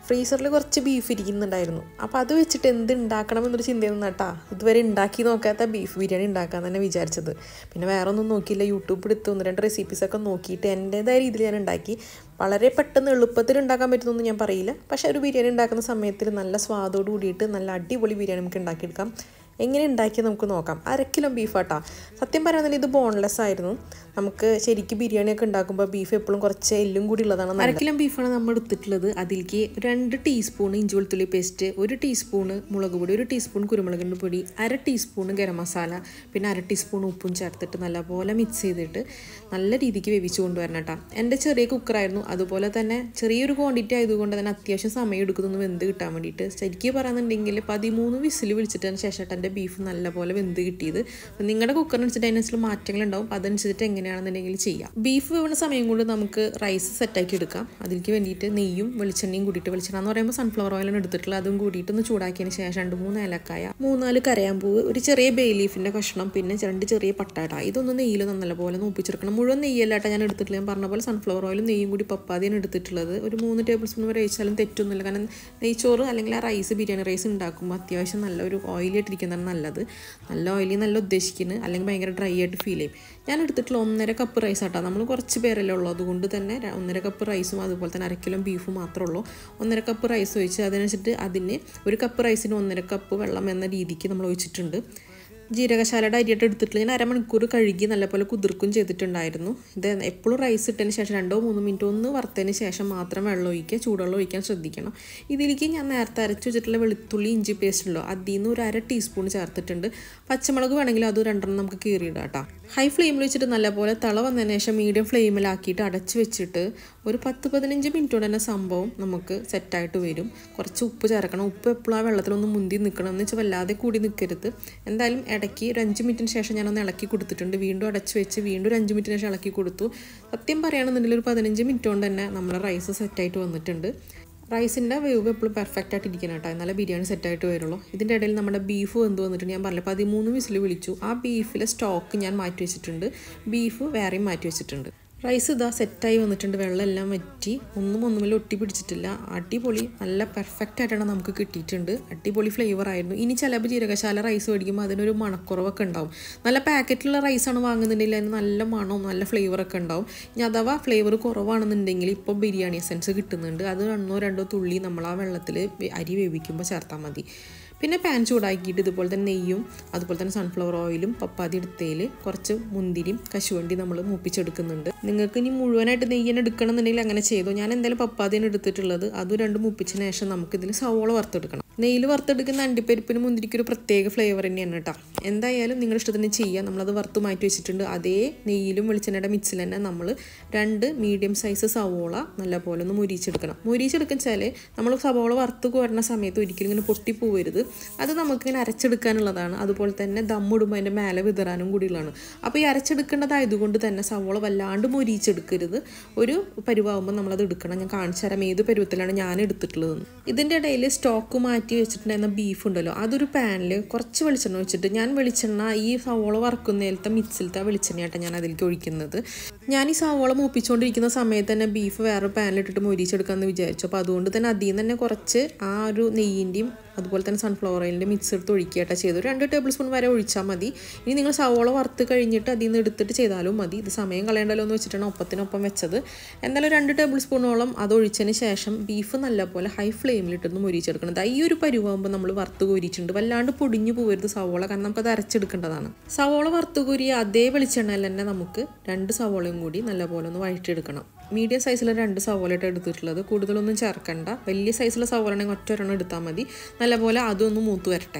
ഫ്രീസറിൽ കുറച്ച് ബീഫ് ഇരിക്കുന്നുണ്ടായിരുന്നു അപ്പോൾ അത് വെച്ചിട്ട് എന്ത് ഉണ്ടാക്കണം എന്നൊരു ചിന്തയൊന്നും കേട്ടാ ഇതുവരെ ഉണ്ടാക്കി നോക്കാത്ത ബീഫ് ബിരിയാണി ഉണ്ടാക്കാൻ തന്നെ വിചാരിച്ചത് പിന്നെ വേറെ ഒന്നും നോക്കിയില്ല യൂട്യൂബ് എടുത്ത് ഒന്ന് രണ്ട് റെസിപ്പീസൊക്കെ നോക്കിയിട്ട് എൻ്റേതായ രീതിയിൽ ഞാൻ ഉണ്ടാക്കി വളരെ പെട്ടെന്ന് എളുപ്പത്തിൽ ഉണ്ടാക്കാൻ പറ്റുന്നൊന്നും ഞാൻ പറയില്ല പക്ഷേ ഒരു ബിരിയാണി ഉണ്ടാക്കുന്ന സമയത്തിൽ നല്ല സ്വാദോട് കൂടിയിട്ട് നല്ല അടിപൊളി ബിരിയാണി നമുക്ക് ഉണ്ടാക്കിയെടുക്കാം എങ്ങനെ ഉണ്ടാക്കിയത് നമുക്ക് നോക്കാം അര കിലോ ബീഫാട്ടാ സത്യം പറയുകയാണെങ്കിൽ ഇത് ബോൺലെസ് ആയിരുന്നു നമുക്ക് ശരിക്കും ബിരിയാണിയൊക്കെ ഉണ്ടാക്കുമ്പോൾ ബീഫ് എപ്പോഴും കുറച്ച് എല്ലും കൂടി ഉള്ളതാണ് അര കിലോ ബീഫാണ് നമ്മൾ എടുത്തിട്ടുള്ളത് അതിലേക്ക് രണ്ട് ടീസ്പൂൺ ഇഞ്ചി വെളുത്തുള്ളി പേസ്റ്റ് ഒരു ടീസ്പൂണ് മുളക് പൊടി ഒരു ടീസ്പൂൺ കുരുമുളകിൻ്റെ പൊടി അര ടീസ്പൂൺ ഗരം മസാല പിന്നെ അര ടീസ്പൂൺ ഉപ്പും ചേർത്തിട്ട് നല്ലപോലെ മിക്സ് ചെയ്തിട്ട് നല്ല രീതിക്ക് വേവിച്ച് കൊണ്ടുവരണം കേട്ടോ എൻ്റെ ചെറിയ കുക്കറായിരുന്നു അതുപോലെ തന്നെ ചെറിയൊരു ക്വാണ്ടിറ്റി ആയതുകൊണ്ട് തന്നെ അത്യാവശ്യം സമയം എടുക്കുന്നു വെന്ത് കിട്ടാൻ വേണ്ടിയിട്ട് ശരിക്കും പറയുന്നുണ്ടെങ്കിൽ പതിമൂന്ന് വിസിൽ വിളിച്ചിട്ടതിന് ശേഷം എൻ്റെ ബീഫ് നല്ലപോലെ വെന്ത് കിട്ടിയത് അപ്പം നിങ്ങളുടെ കുക്കറിനനുസരിച്ച് അതിനനുസരിച്ച് മാറ്റങ്ങളുണ്ടാവും അതനുസരിച്ചിട്ട് എങ്ങനെയാണെന്നുണ്ടെങ്കിൽ ചെയ്യാം ബീഫ് വേവുന്ന സമയം കൊണ്ട് നമുക്ക് റൈസ് സെറ്റാക്കി എടുക്കാം അതിലേക്ക് വേണ്ടിയിട്ട് നെയ്യും വെളിച്ചെണ്ണയും കൂടിയിട്ട് വെളിച്ചെണ്ണ എന്ന് പറയുമ്പോൾ സൺഫ്ലവർ ഓയിലാണ് എടുത്തിട്ടുള്ളത് അതും കൂടിയിട്ട് ഒന്ന് ചൂടാക്കിയതിന് ശേഷം രണ്ട് മൂന്ന് ഏലക്കായ മൂന്നാല് കരയാമ്പൂവ് ഒരു ചെറിയ ബേ ലീഫിൻ്റെ കഷ്ണം പിന്നെ രണ്ട് ചെറിയ പട്ടാട്ട ഇതൊന്ന് നെയ്യിൽ നല്ലപോലെ നോപ്പിച്ചെടുക്കണം മുഴുവൻ നെയ്യല്ലാട്ടോ ഞാൻ എടുത്തിട്ടില്ല ഞാൻ പറഞ്ഞ പോലെ സൺഫ്ലവർ ഓയിലും നെയ്യും കൂടി പപ്പാതിയാണ് എടുത്തിട്ടുള്ളത് ഒരു മൂന്ന് ടേബിൾ സ്പൂൺ വരെ ഒഴിച്ചാലും തെറ്റൊന്നുമില്ല കാരണം നെയ്ച്ചോറ് അല്ലെങ്കിൽ ആ റൈസ് ബിരിയാണി റൈസ് ഉണ്ടാക്കുമ്പോൾ അത്യാവശ്യം നല്ലൊരു ഓയിലായിട്ടിരിക്കുന്നതാണ് നല്ലത് നല്ല ഓയിലി നല്ല ഉദ്ദേശിക്കുന്നത് അല്ലെങ്കിൽ ഭയങ്കര ഡ്രൈ ആയിട്ട് ഫീൽ ചെയ്യും ഞാൻ എടുത്തിട്ടുള്ള ഒന്നര കപ്പ് റൈസ് ആട്ടോ നമ്മൾ കുറച്ച് പേരല്ലേ ഉള്ളൂ അതുകൊണ്ട് തന്നെ ര- ഒന്നര കപ്പ് റൈസും അതുപോലെ തന്നെ അര കിലോ ബീഫും മാത്രമേ ഉള്ളൂ ഒന്നര കപ്പ് റൈസ് ഒഴിച്ച് അതിനനുസരിച്ചിട്ട് അതിന് ഒരു കപ്പ് റൈസിന് ഒന്നര കപ്പ് വെള്ളം എന്ന രീതിക്ക് നമ്മൾ ഒഴിച്ചിട്ടുണ്ട് ജീരകശാലയുടെ അരിയായിട്ട് എടുത്തിട്ട് ഞാൻ അരമണിക്കൂർ കഴുകി നല്ലപോലെ കുതിർക്കും ചെയ്തിട്ടുണ്ടായിരുന്നു ഇത് എപ്പോഴും റൈസ് ഇട്ടതിന് ശേഷം രണ്ടോ മൂന്നോ മിനിറ്റ് ഒന്ന് വറുത്തതിന് ശേഷം മാത്രം വെള്ളം ഒഴിക്കുക ചൂടുവെള്ളം ഒഴിക്കാൻ ശ്രദ്ധിക്കണം ഇതിലേക്ക് ഞാൻ നേരത്തെ അരച്ച് വെച്ചിട്ടുള്ള വെളുത്തുള്ളി ഇഞ്ചി പേസ്റ്റ് ഉണ്ടല്ലോ അതിൽ നിന്ന് ഒരു അര ടീസ്പൂൺ ചേർത്തിട്ടുണ്ട് പച്ചമുളക് വേണമെങ്കിൽ അത് രണ്ടെണ്ണം നമുക്ക് കീറിയിടാം കേട്ടോ ഹൈ ഫ്ലെയിമിൽ വെച്ചിട്ട് നല്ലപോലെ തള വന്നതിന് ശേഷം മീഡിയം ഫ്ലെയിമിലാക്കിയിട്ട് അടച്ച് വെച്ചിട്ട് ഒരു പത്ത് പതിനഞ്ച് മിനിറ്റ് കൊണ്ട് തന്നെ സംഭവം നമുക്ക് സെറ്റായിട്ട് വരും കുറച്ച് ഉപ്പ് ചേർക്കണം ഉപ്പ് എപ്പോഴും ആ വെള്ളത്തിലൊന്ന് മുന്തി നിൽക്കണം എന്ന് വെച്ചാൽ വല്ലാതെ കൂടി നിൽക്കരുത് എന്തായാലും ഇടയ്ക്ക് ഒരു അഞ്ച് മിനിറ്റിന് ശേഷം ഞാനൊന്ന് ഇളക്കി കൊടുത്തിട്ടുണ്ട് വീണ്ടും അടച്ച് വെച്ച് വീണ്ടും ഒരു അഞ്ച് മിനിറ്റിന് ശേഷം ഇളക്കി കൊടുത്തു സത്യം പറയുകയാണെന്നുണ്ടെങ്കിൽ ഒരു പതിനഞ്ച് മിനിറ്റ് കൊണ്ട് തന്നെ നമ്മുടെ റൈസ് സെറ്റായിട്ട് വന്നിട്ടുണ്ട് റൈസിൻ്റെ വേവ് എപ്പോഴും പെർഫെക്റ്റ് ആയിട്ട് ഇരിക്കണം കേട്ടോ എന്നാലേ ബിരിയാണി സെറ്റായിട്ട് വരുള്ളൂ ഇതിൻ്റെ ഇടയിൽ നമ്മുടെ ബീഫ് എന്ത് വന്നിട്ടുണ്ട് ഞാൻ പറഞ്ഞില്ല പതിമൂന്ന് വിസിൽ വിളിച്ചു ആ ബീഫിലെ സ്റ്റോക്ക് ഞാൻ മാറ്റി വെച്ചിട്ടുണ്ട് ബീഫ് വേറെയും മാറ്റി വെച്ചിട്ടുണ്ട് റൈസ് ഇതാ സെറ്റായി വന്നിട്ടുണ്ട് വെള്ളമെല്ലാം വറ്റി ഒന്നും ഒന്നുമില്ല ഒട്ടി പിടിച്ചിട്ടില്ല അടിപൊളി നല്ല പെർഫെക്റ്റ് ആയിട്ടാണ് നമുക്ക് കിട്ടിയിട്ടുണ്ട് അടിപൊളി ഫ്ലേവർ ആയിരുന്നു ഇനി ചിലപ്പോൾ ജീരകശാല റൈസ് മേടിക്കുമ്പോൾ അതിനൊരു മണക്കുറവൊക്കെ ഉണ്ടാവും നല്ല പാക്കറ്റിലുള്ള റൈസാണ് വാങ്ങുന്നുണ്ടെങ്കിൽ അതിന് നല്ല മണവും നല്ല ഫ്ലേവറൊക്കെ ഉണ്ടാവും ഇനി അഥവാ ഫ്ലേവർ കുറവാണെന്നുണ്ടെങ്കിൽ ഇപ്പോൾ ബിരിയാണി എസൻസ് കിട്ടുന്നുണ്ട് അത് ഒന്നോ രണ്ടോ തുള്ളി നമ്മൾ ആ വെള്ളത്തിൽ അരി വേവിക്കുമ്പോൾ ചേർത്താൽ മതി പിന്നെ പാൻ ചൂടാക്കിയിട്ട് ഇതുപോലെ തന്നെ നെയ്യും അതുപോലെ തന്നെ സൺഫ്ലവർ ഓയിലും പപ്പാതി എടുത്തതിൽ കുറച്ച് മുന്തിരിയും കശുവണ്ടി നമ്മൾ മൂപ്പിച്ചെടുക്കുന്നുണ്ട് നിങ്ങൾക്ക് ഇനി മുഴുവനായിട്ട് നെയ്യനെ എടുക്കണം എന്നുണ്ടെങ്കിൽ അങ്ങനെ ചെയ്തോ ഞാൻ എന്തായാലും പപ്പാതിയാണ് എടുത്തിട്ടുള്ളത് അതും രണ്ട് മൂപ്പിച്ചതിന് ശേഷം നമുക്കിതിൽ സവോള വറുത്തെടുക്കണം നെയ്യിൽ വറുത്തെടുക്കുന്ന അണ്ടിപ്പരിപ്പിന് മുന്തിരിക്ക് ഒരു പ്രത്യേക ഫ്ലേവർ തന്നെയാണ് കേട്ടോ എന്തായാലും നിങ്ങളുടെ ഇഷ്ടത്തിന് ചെയ്യാം നമ്മളത് വറുത്ത് മാറ്റി വെച്ചിട്ടുണ്ട് അതേ നെയ്യിലും വെളിച്ചെണ്ണയുടെ മിക്സിൽ തന്നെ നമ്മൾ രണ്ട് മീഡിയം സൈസ് സവോള നല്ലപോലെ ഒന്ന് മുരിച്ചെടുക്കണം മുരിച്ചെടുക്കാൻ വെച്ചാൽ നമ്മൾ സവോള വറുത്ത് കോരുന്ന സമയത്ത് ഒരിക്കലും ഇങ്ങനെ പൊട്ടിപ്പോവരുത് അത് നമുക്കിങ്ങനെ അരച്ചെടുക്കാനുള്ളതാണ് അതുപോലെ തന്നെ ദമ്മിടുമ്പോൾ അതിൻ്റെ മേലെ വിതറാനും കൂടിയുള്ളതാണ് അപ്പോൾ ഈ അരച്ചെടുക്കേണ്ടതായതുകൊണ്ട് തന്നെ സവോള വല്ലാണ്ട് മൊരിച്ചെടുക്കരുത് ഒരു പരുവാകുമ്പോൾ നമ്മളത് എടുക്കണം ഞാൻ കാണിച്ചു തരാം ഏത് പരുവത്തിലാണ് ഞാൻ എടുത്തിട്ടുള്ളത് ഇതിൻ്റെ ഇടയിൽ സ്റ്റോക്ക് മാറ്റി വെച്ചിട്ടുണ്ടായിരുന്ന ബീഫ് ഉണ്ടല്ലോ അതൊരു പാനിൽ കുറച്ച് വെളിച്ചെണ്ണ ഒഴിച്ചിട്ട് ഞാൻ വെളിച്ചെണ്ണ ഈ സവോള വറുക്കുന്നതിലത്തെ മിക്സിലത്തെ വെളിച്ചെണ്ണയായിട്ട് ഞാൻ അതിലേക്ക് ഒഴിക്കുന്നത് ഞാൻ ഈ സവോള മൂപ്പിച്ചുകൊണ്ടിരിക്കുന്ന സമയത്ത് തന്നെ ബീഫ് വേറെ പാനിലിട്ടിട്ട് മൊരിച്ചെടുക്കാമെന്ന് വിചാരിച്ചു അപ്പോൾ അതുകൊണ്ട് തന്നെ അതിൽ നിന്ന് തന്നെ കുറച്ച് ആ ഒരു നെയ്യിൻ്റെയും അതുപോലെ തന്നെ സൺഫ്ലവർ ഓയിലിൻ്റെ മിക്സ് എടുത്ത് ഒഴിക്കുകയായിട്ട് ചെയ്തു രണ്ട് ടേബിൾ സ്പൂൺ വരെ ഒഴിച്ചാൽ മതി ഇനി നിങ്ങൾ സവോള വറുത്ത് കഴിഞ്ഞിട്ട് അതിൽ നിന്ന് എടുത്തിട്ട് ചെയ്താലും മതി ഇത് സമയം കളയണ്ടല്ലോ എന്ന് വെച്ചിട്ടാണ് ഒപ്പത്തിനൊപ്പം വെച്ചത് എന്തായാലും രണ്ട് ടേബിൾ സ്പൂണോളം അത് ഒഴിച്ചതിന് ശേഷം ബീഫ് നല്ലപോലെ ഹൈ ഫ്ലെയിമിലിട്ടൊന്ന് മൊരിച്ചെടുക്കണം ദാ ഈ ഒരു പരുവാകുമ്പോൾ നമ്മൾ വറുത്ത് കോരിയിട്ടുണ്ട് വല്ലാണ്ട് പൊടിഞ്ഞു പോകരുത് സവോള കാരണം നമുക്കത് അരച്ചെടുക്കേണ്ടതാണ് സവോള വറുത്ത് കോരിയ അതേ വെളിച്ചെണ്ണയിൽ തന്നെ നമുക്ക് രണ്ട് സവോളയും കൂടി നല്ലപോലെ ഒന്ന് വഴറ്റിയെടുക്കണം മീഡിയം സൈസിലെ രണ്ട് സവോളയായിട്ട് എടുത്തിട്ടുള്ളത് കൂടുതലൊന്നും ചേർക്കണ്ട വലിയ സൈസിലെ സവോള ആണെങ്കിൽ ഒറ്റ ഒരെണ്ണം എടുത്താൽ മതി നല്ലപോലെ അതൊന്ന് മൂത്ത് വരട്ടെ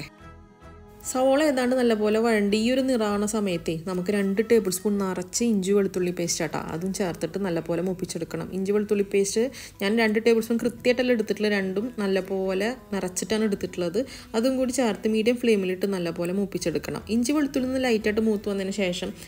സവോള ഏതാണ്ട് നല്ലപോലെ വഴണ്ടി ഈ ഒരു നിറാവണ സമയത്തേ നമുക്ക് രണ്ട് ടേബിൾ സ്പൂൺ നിറച്ച് ഇഞ്ചി വെളുത്തുള്ളി പേസ്റ്റ് ആട്ടാ അതും ചേർത്തിട്ട് നല്ലപോലെ മുപ്പിച്ചെടുക്കണം ഇഞ്ചി വെളുത്തുള്ളി പേസ്റ്റ് ഞാൻ രണ്ട് ടേബിൾ സ്പൂൺ കൃത്യമായിട്ടല്ല എടുത്തിട്ടുള്ള രണ്ടും നല്ലപോലെ നിറച്ചിട്ടാണ് എടുത്തിട്ടുള്ളത് അതും കൂടി ചേർത്ത് മീഡിയം ഫ്ലെയിമിലിട്ട് നല്ലപോലെ മൂപ്പിച്ചെടുക്കണം ഇഞ്ചി വെളുത്തുള്ളി നിന്ന് ലൈറ്റായിട്ട് മൂത്ത് വന്നതിന് ശേഷം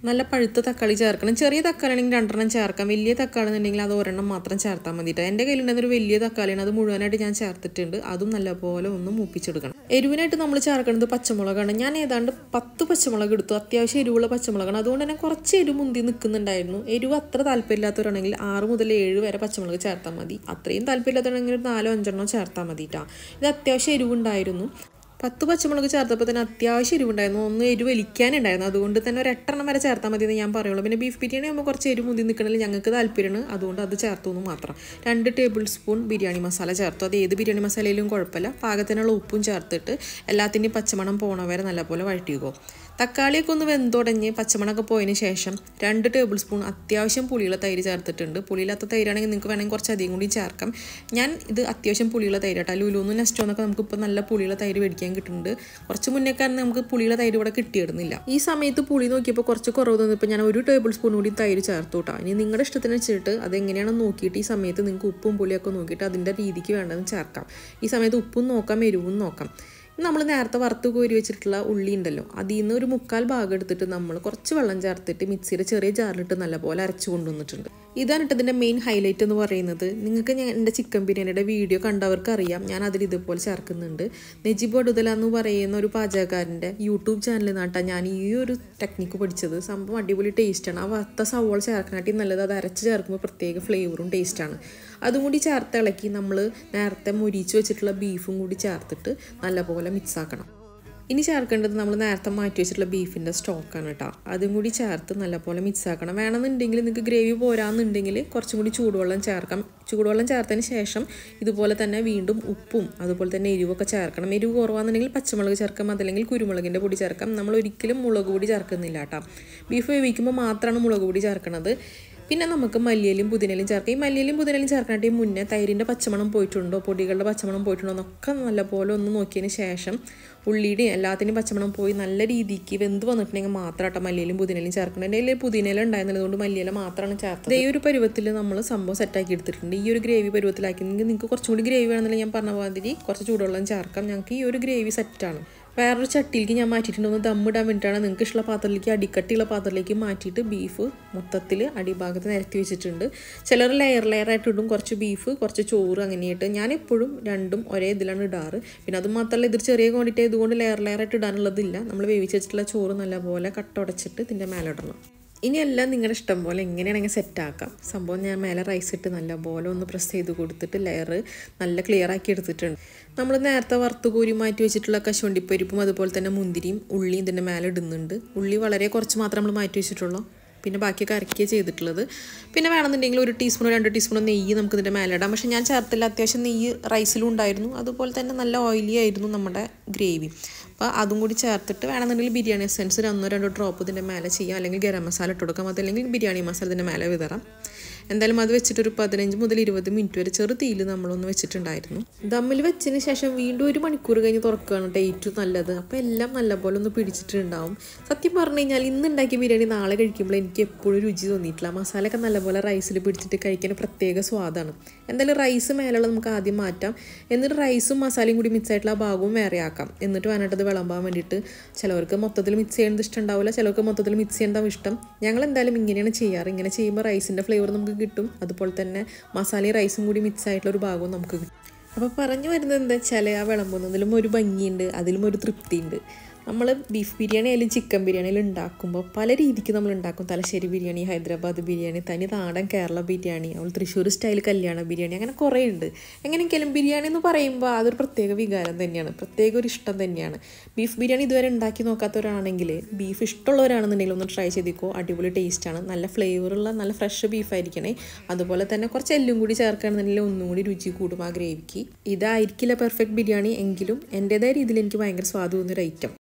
നല്ല പഴുത്ത തക്കാളി ചേർക്കണം ചെറിയ തക്കാളി ആണെങ്കിൽ രണ്ടെണ്ണം ചേർക്കാം വലിയ തക്കാളി എന്നുണ്ടെങ്കിൽ അത് ഒരെണ്ണം മാത്രം ചേർത്താൽ മതിയിട്ട് എൻ്റെ കയ്യിലുണ്ടെന്ന ഒരു വലിയ തക്കാളിയാണ് അത് മുഴുവനായിട്ട് ഞാൻ ചേർത്തിട്ടുണ്ട് അതും നല്ലപോലെ ഒന്ന് മൂപ്പിച്ചെടുക്കണം എരിവിനായിട്ട് നമ്മൾ ചേർക്കുന്നത് പച്ചമുളകാണ് ഞാൻ ഏതാണ്ട് പത്ത് പച്ചമുളക് എടുത്തു അത്യാവശ്യം എരിവുള്ള പച്ചമുളകാണ് അതുകൊണ്ട് തന്നെ കുറച്ച് എരിവ് മുന്തി നിൽക്കുന്നുണ്ടായിരുന്നു എരിവ് അത്ര താല്പര്യമില്ലാത്തവരാണെങ്കിൽ ആറ് മുതൽ ഏഴ് വരെ പച്ചമുളക് ചേർത്താൽ മതി അത്രയും താല്പര്യമില്ലാത്തവരാണെങ്കിൽ ഒരു നാലോ അഞ്ചെണ്ണോ ചേർത്താൽ മതി കേട്ടോ ഇത് അത്യാവശ്യം എരിവുണ്ടായിരുന്നു പത്ത് പച്ചമുളക് ചേർത്തപ്പോൾ തന്നെ അത്യാവശ്യം എരിവുണ്ടായിരുന്നു ഒന്ന് എരിവ് വലിക്കാനുണ്ടായിരുന്നു അതുകൊണ്ട് തന്നെ ഒരു എട്ടെണ്ണം വരെ ചേർത്താൽ മതി എന്ന് ഞാൻ പറയുള്ളൂ പിന്നെ ബീഫ് ബിരിയാണി ആകുമ്പോൾ കുറച്ച് എരിവ് മുന്തി നിൽക്കണമെങ്കിൽ ഞങ്ങൾക്ക് താല്പര്യമാണ് അതുകൊണ്ട് അത് ചേർത്തു എന്ന് മാത്രം രണ്ട് ടേബിൾ സ്പൂൺ ബിരിയാണി മസാല ചേർത്തു അത് ഏത് ബിരിയാണി മസാലയിലും കുഴപ്പമില്ല പാകത്തിനുള്ള ഉപ്പും ചേർത്തിട്ട് എല്ലാത്തിൻ്റെയും പച്ചമണം പോണ വരെ നല്ലപോലെ വഴറ്റിക്കോ തക്കാളിയൊക്കെ ഒന്ന് വെന്തുടഞ്ഞ് പച്ചമണമൊക്കെ പോയതിന് ശേഷം രണ്ട് ടേബിൾ സ്പൂൺ അത്യാവശ്യം പുളിയുള്ള തൈര് ചേർത്തിട്ടുണ്ട് പുളിയില്ലാത്ത തൈരാണെങ്കിൽ നിങ്ങൾക്ക് വേണമെങ്കിൽ കുറച്ച് അധികം കൂടി ചേർക്കാം ഞാൻ ഇത് അത്യാവശ്യം പുളിയുള്ള തൈരാട്ടോ ലുലുന്ന് നെസ്റ്റോന്നൊക്കെ നമുക്ക് ഇപ്പോൾ നല്ല പുളിയുള്ള തൈര് മേടിക്കാൻ കിട്ടുന്നുണ്ട് കുറച്ച് മുന്നേക്കാരൻ നമുക്ക് പുളിയുള്ള തൈര് ഇവിടെ കിട്ടിയിടുന്നില്ല ഈ സമയത്ത് പുളി നോക്കിയപ്പോൾ കുറച്ച് കുറവ് തോന്നിയപ്പോൾ ഞാൻ ഒരു ടേബിൾ സ്പൂൺ കൂടി തൈര് ചേർത്തു കേട്ടോ ഇനി നിങ്ങളുടെ ഇഷ്ടത്തിന് വെച്ചിട്ട് അതെങ്ങനെയാണെന്ന് നോക്കിയിട്ട് ഈ സമയത്ത് നിങ്ങൾക്ക് ഉപ്പും പുളിയൊക്കെ നോക്കിയിട്ട് അതിൻ്റെ രീതിക്ക് വേണ്ടതെന്ന് ചേർക്കാം ഈ സമയത്ത് ഉപ്പും നോക്കാം എരിവും നോക്കാം നമ്മൾ നേരത്തെ വറുത്ത് കോരി വെച്ചിട്ടുള്ള ഉള്ളി ഉണ്ടല്ലോ അതിൽ നിന്ന് ഒരു മുക്കാൽ ഭാഗം എടുത്തിട്ട് നമ്മൾ കുറച്ച് വെള്ളം ചേർത്തിട്ട് മിക്സിയുടെ ചെറിയ ജാറിലിട്ട് നല്ലപോലെ അരച്ചു കൊണ്ടുവന്നിട്ടുണ്ട് ഇതാണ് ഇതിൻ്റെ മെയിൻ ഹൈലൈറ്റ് എന്ന് പറയുന്നത് നിങ്ങൾക്ക് ഞാൻ എൻ്റെ ചിക്കൻ ബിരിയാണിയുടെ വീഡിയോ കണ്ടവർക്ക് അറിയാം ഞാൻ അതിൽ ഇതുപോലെ ചേർക്കുന്നുണ്ട് നെജിബ് ഒടുതല എന്ന് പറയുന്ന ഒരു പാചകക്കാരൻ്റെ യൂട്യൂബ് ചാനലിൽ നിന്നാട്ടാണ് ഞാൻ ഈ ഒരു ടെക്നിക്ക് പഠിച്ചത് സംഭവം അടിപൊളി ടേസ്റ്റാണ് ആ വറുത്ത സവോള ചേർക്കാനായിട്ട് നല്ലത് അത് അരച്ച് ചേർക്കുമ്പോൾ പ്രത്യേക ഫ്ലേവറും ടേസ്റ്റാണ് അതും കൂടി ചേർത്ത് ഇളക്കി നമ്മൾ നേരത്തെ മുരിച്ച് വെച്ചിട്ടുള്ള ബീഫും കൂടി ചേർത്തിട്ട് നല്ലപോലെ മിക്സ് ആക്കണം ഇനി ചേർക്കേണ്ടത് നമ്മൾ നേരത്തെ മാറ്റി വെച്ചിട്ടുള്ള ബീഫിൻ്റെ സ്റ്റോക്കാണ് കേട്ടോ അതും കൂടി ചേർത്ത് നല്ലപോലെ മിക്സ് ആക്കണം വേണമെന്നുണ്ടെങ്കിൽ നിങ്ങൾക്ക് ഗ്രേവി പോരാന്നുണ്ടെങ്കിൽ കുറച്ചും കൂടി ചൂടുവെള്ളം ചേർക്കാം ചൂടുവെള്ളം ചേർത്തതിന് ശേഷം ഇതുപോലെ തന്നെ വീണ്ടും ഉപ്പും അതുപോലെ തന്നെ എരിവൊക്കെ ചേർക്കണം എരിവ് കുറവാണെന്നുണ്ടെങ്കിൽ പച്ചമുളക് ചേർക്കാം അതല്ലെങ്കിൽ കുരുമുളകിൻ്റെ പൊടി ചേർക്കാം നമ്മൾ ഒരിക്കലും മുളക് പൊടി ചേർക്കുന്നില്ല കേട്ടോ ബീഫ് വേവിക്കുമ്പോൾ മാത്രമാണ് മുളക് പൊടി ചേർക്കണത് പിന്നെ നമുക്ക് മല്ലിയിലും പുതിനയിലും ചേർക്കാം ഈ മല്ലിയിലും പുതിനയിലും ചേർക്കാനായിട്ട് ഈ മുന്നേ തൈരിൻ്റെ പച്ചമണം പോയിട്ടുണ്ടോ പൊടികളുടെ പച്ചമണം പോയിട്ടുണ്ടോ എന്നൊക്കെ നല്ലപോലെ ഒന്ന് നോക്കിയതിന് ശേഷം ഉള്ളിയുടെയും എല്ലാത്തിൻ്റെയും പച്ചമണം പോയി നല്ല രീതിക്ക് വെന്ത് വന്നിട്ടുണ്ടെങ്കിൽ മാത്രം കേട്ടോ മല്ലിയിലും പുതിനയിലും ചേർക്കണം എൻ്റെ കയ്യിൽ പുതിനയില ഉണ്ടായിരുന്നത് കൊണ്ട് മല്ലിയില മാത്രമാണ് ചേർത്തത് ഈ ഒരു പരുവത്തിൽ നമ്മൾ സംഭവം സെറ്റാക്കി എടുത്തിട്ടുണ്ട് ഈ ഒരു ഗ്രേവി പരുവത്തിലാക്കി നിങ്ങൾക്ക് കുറച്ചും കൂടി ഗ്രേവി വേണമെന്നുണ്ടെങ്കിൽ ഞാൻ പറഞ്ഞ മാതിരി കുറച്ച് ചൂടുവെള്ളം ചേർക്കാം ഞങ്ങൾക്ക് ഈ ഒരു ഗ്രേവി സെറ്റാണ് വേറൊരു ചട്ടിയിലേക്ക് ഞാൻ മാറ്റിയിട്ടുണ്ട് ഒന്ന് ദമ്മിടാൻ വേണ്ടിയിട്ടാണ് നിങ്ങൾക്ക് ഇഷ്ടമുള്ള പാത്രത്തിലേക്ക് അടിക്കട്ടിയുള്ള പാത്രത്തിലേക്ക് മാറ്റിയിട്ട് ബീഫ് മൊത്തത്തിൽ അടിഭാഗത്ത് നിരത്തി വെച്ചിട്ടുണ്ട് ചിലർ ലെയർ ലെയർ ആയിട്ട് ഇടും കുറച്ച് ബീഫ് കുറച്ച് ചോറ് അങ്ങനെയായിട്ട് ഞാൻ എപ്പോഴും രണ്ടും ഒരേ ഇതിലാണ് ഇടാറ് പിന്നെ അത് മാത്രമല്ല ഇതൊരു ചെറിയ ക്വാണ്ടിറ്റി ആയതുകൊണ്ട് ലെയർ ലെയർ ആയിട്ട് ഇടാനുള്ളതില്ല നമ്മൾ വേവിച്ച് വെച്ചിട്ടുള്ള ചോറ് നല്ലപോലെ കട്ടുടച്ചിട്ട് ഇതിൻ്റെ മേലെ ഇടണം ഇനി എല്ലാം നിങ്ങളുടെ ഇഷ്ടം പോലെ എങ്ങനെയാണെങ്കിൽ സെറ്റാക്കാം സംഭവം ഞാൻ മേലെ റൈസ് ഇട്ട് നല്ലപോലെ ഒന്ന് പ്രസ് ചെയ്ത് കൊടുത്തിട്ട് ലെയർ നല്ല ക്ലിയർ ആക്കി എടുത്തിട്ടുണ്ട് നമ്മൾ നേരത്തെ വറുത്ത് കോരി മാറ്റി വെച്ചിട്ടുള്ള കശുവണ്ടിപ്പരിപ്പും അതുപോലെ തന്നെ മുന്തിരിയും ഉള്ളിയും ഇതിൻ്റെ മേലെ ഇടുന്നുണ്ട് ഉള്ളി വളരെ കുറച്ച് മാത്രം നമ്മൾ മാറ്റി വെച്ചിട്ടുള്ളൂ പിന്നെ ബാക്കിയൊക്കെ അരക്കുകയാണ് ചെയ്തിട്ടുള്ളത് പിന്നെ വേണമെന്നുണ്ടെങ്കിൽ ഒരു ടീസ്പൂണോ രണ്ട് ടീസ്പൂണോ നെയ്യ് നമുക്ക് ഇതിൻ്റെ മേലെ ഇടാം പക്ഷേ ഞാൻ ചേർത്തില്ല അത്യാവശ്യം നെയ്യ് റൈസിലും ഉണ്ടായിരുന്നു അതുപോലെ തന്നെ നല്ല ഓയിലി ആയിരുന്നു നമ്മുടെ ഗ്രേവി അപ്പോൾ അതും കൂടി ചേർത്തിട്ട് വേണമെന്നുണ്ടെങ്കിൽ ബിരിയാണി എസെൻസ് ഒരു ഒന്നോ രണ്ടോ ഡ്രോപ്പ് ഇതിൻ്റെ മേലെ ചെയ്യാം അല്ലെങ്കിൽ ഗരം മസാല ഇട്ട് കൊടുക്കാം അതല്ലെങ്കിൽ ബിരിയാണി മസാല ഇതിൻ്റെ മേലെ വിതറാം എന്തായാലും അത് വെച്ചിട്ട് ഒരു പതിനഞ്ച് മുതൽ ഇരുപത് മിനിറ്റ് വരെ ചെറു തീയിൽ നമ്മളൊന്ന് വെച്ചിട്ടുണ്ടായിരുന്നു ദമ്മിൽ വെച്ചതിന് ശേഷം വീണ്ടും ഒരു മണിക്കൂർ കഴിഞ്ഞ് തുറക്കുകയാണ് ഏറ്റവും നല്ലത് അപ്പോൾ എല്ലാം നല്ലപോലെ ഒന്ന് പിടിച്ചിട്ടുണ്ടാവും സത്യം പറഞ്ഞു കഴിഞ്ഞാൽ ഇന്ന് ഉണ്ടാക്കിയ ബിരിയാണി നാളെ കഴിക്കുമ്പോൾ എനിക്ക് എപ്പോഴും രുചി തോന്നിയിട്ടില്ല മസാലയൊക്കെ നല്ലപോലെ റൈസിൽ പിടിച്ചിട്ട് കഴിക്കാൻ പ്രത്യേക സ്വാദാണ് എന്തായാലും റൈസ് മേലുള്ള നമുക്ക് ആദ്യം മാറ്റാം എന്നിട്ട് റൈസും മസാലയും കൂടി മിക്സ് ആയിട്ടുള്ള ആ ഭാഗവും വേറെ ആക്കാം എന്നിട്ട് വേണ്ടിട്ടത് വിളമ്പാൻ വേണ്ടിയിട്ട് ചിലവർക്ക് മൊത്തത്തിൽ മിക്സ് ചെയ്യുന്നത് ഇഷ്ടം ഉണ്ടാവില്ല ചിലവർക്ക് മൊത്തത്തിൽ മിക്സ് ചെയ്യേണ്ടതാവും ഇഷ്ടം ഞങ്ങൾ എന്തായാലും ഇങ്ങനെയാണ് ചെയ്യാറ് ഇങ്ങനെ ചെയ്യുമ്പോൾ റൈസിൻ്റെ ഫ്ലേവർ നമുക്ക് കിട്ടും അതുപോലെ തന്നെ മസാലയും റൈസും കൂടി മിക്സ് ആയിട്ടുള്ള ഒരു ഭാഗവും നമുക്ക് കിട്ടും അപ്പോൾ പറഞ്ഞു വരുന്നത് എന്താ വെച്ചാൽ ആ വിളമ്പുന്നതിലും ഒരു ഭംഗിയുണ്ട് അതിലും ഒരു തൃപ്തിയുണ്ട് നമ്മൾ ബീഫ് ബിരിയാണി ആയാലും ചിക്കൻ ബിരിയാണി ആയാലും ഉണ്ടാക്കുമ്പോൾ പല രീതിക്ക് നമ്മൾ ഉണ്ടാക്കും തലശ്ശേരി ബിരിയാണി ഹൈദരാബാദ് ബിരിയാണി തനി നാടൻ കേരള ബിരിയാണി അവൾ തൃശ്ശൂർ സ്റ്റൈൽ കല്യാണ ബിരിയാണി അങ്ങനെ കുറേ ഉണ്ട് എങ്ങനെയൊക്കെയാലും ബിരിയാണി എന്ന് പറയുമ്പോൾ അതൊരു പ്രത്യേക വികാരം തന്നെയാണ് പ്രത്യേക ഒരു ഇഷ്ടം തന്നെയാണ് ബീഫ് ബിരിയാണി ഇതുവരെ ഉണ്ടാക്കി നോക്കാത്തവരാണെങ്കിൽ ബീഫ് ഇഷ്ടമുള്ളവരാണെന്നുണ്ടെങ്കിൽ ഒന്ന് ട്രൈ ചെയ്തിക്കോ അടിപൊളി ടേസ്റ്റാണ് നല്ല ഫ്ലേവറുള്ള നല്ല ഫ്രഷ് ബീഫായിരിക്കണേ അതുപോലെ തന്നെ കുറച്ച് എല്ലും കൂടി ചേർക്കുകയാണെന്നുണ്ടെങ്കിൽ ഒന്നും കൂടി രുചി കൂടും ആ ഗ്രേവിക്ക് ഇതായിരിക്കില്ല പെർഫെക്റ്റ് ബിരിയാണി എങ്കിലും എൻ്റേതായ രീതിയിൽ എനിക്ക് ഭയങ്കര സ്വാദ് തോന്നിയൊരു ഐറ്റം